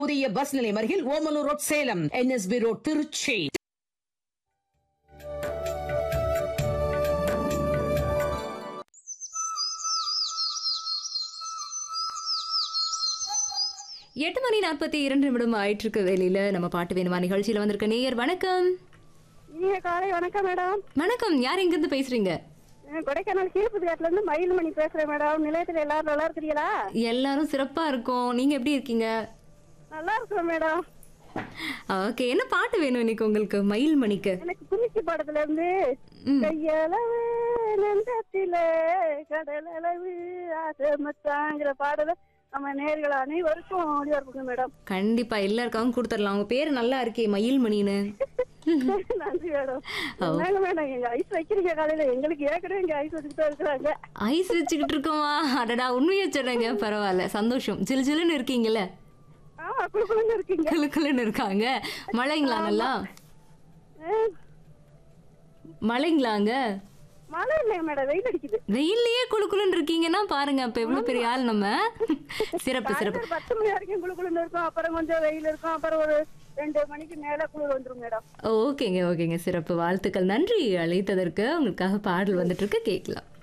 புதிய பஸ் நிலையம் அருகில் Omalur road Salem NSB road Trichy எட்டு மணி நாற்பத்தி இரண்டு நிமிடம் ஆயிட்டு இருக்க வேலையில நம்ம பாட்டு வேணுமா நிகழ்ச்சியில வந்திருக்க நேயர் வணக்கம் இனிய காலை வணக்கம் மேடம் வணக்கம் யார் எங்க இருந்து பேசுறீங்க நான் கொடைக்கானல் கீழ்புதியாட்டுல இருந்து மயில்மணி பேசுறேன் மேடம் நிலையத்துல எல்லாரும் நல்லா இருக்கிறீங்களா எல்லாரும் சிறப்பா இருக்கோம் நீங்க எப்படி இருக்கீங்க நல்லா இருக்கிறோம் மேடம் ஓகே என்ன பாட்டு வேணும் இன்னைக்கு உங்களுக்கு மயில் மணிக்கு எனக்கு குறிச்சி படத்துல இருந்து கையளவு நெஞ்சத்தில கடலளவு ஆசமத்தாங்கிற பாடல நம்ம நேர்கள் அனைவருக்கும் ஓடி வரப்புங்க மேடம் கண்டிப்பா எல்லாருக்காகவும் கொடுத்துடலாம் உங்க பேரு நல்லா இருக்கே மயில் மணின்னு நன்றி மேடம் என்னங்க மேடம் எங்க ஐஸ் வைக்கிறீங்க காலையில எங்களுக்கு ஏற்கனவே இங்க ஐஸ் வச்சுட்டு தான் இருக்கிறாங்க ஐஸ் வச்சுக்கிட்டு இருக்கோமா அடடா உண்மையை சொன்னேங்க பரவாயில்ல சந்தோஷம் ஜிலு ஜிலுன்னு இருக்கீங்கல்ல ஆமா குழுக்குழுங்க இருக்கீங்க குளுக்குளுன்னு இருக்காங்க மழைங்களா நல்லா அஹ், மழைங்களாங்க மழை இல்லைங்க மேடம் வெயில் அடிக்குது வெயில்லயே குளுக்குளுன்னு இருக்கீங்கன்னா பாருங்க அப்ப எவ்வளவு பெரிய ஆள் நம்ம சிறப்பு சிறப்பு ஒரு பத்து மணி வரைக்கும் குளு குளுன்னு இருக்கும் அப்புறம் கொஞ்சம் வெயில் இருக்கும் அப்புறம் ஒரு ரெண்டு மணிக்கு மேல குளிர் வந்துரும் மேடம் ஓகேங்க ஓகேங்க சிறப்பு வாழ்த்துக்கள் நன்றி அழைத்ததற்கு உங்களுக்காக பாடல் வந்துட்டு இருக்கு கேட்கலாம்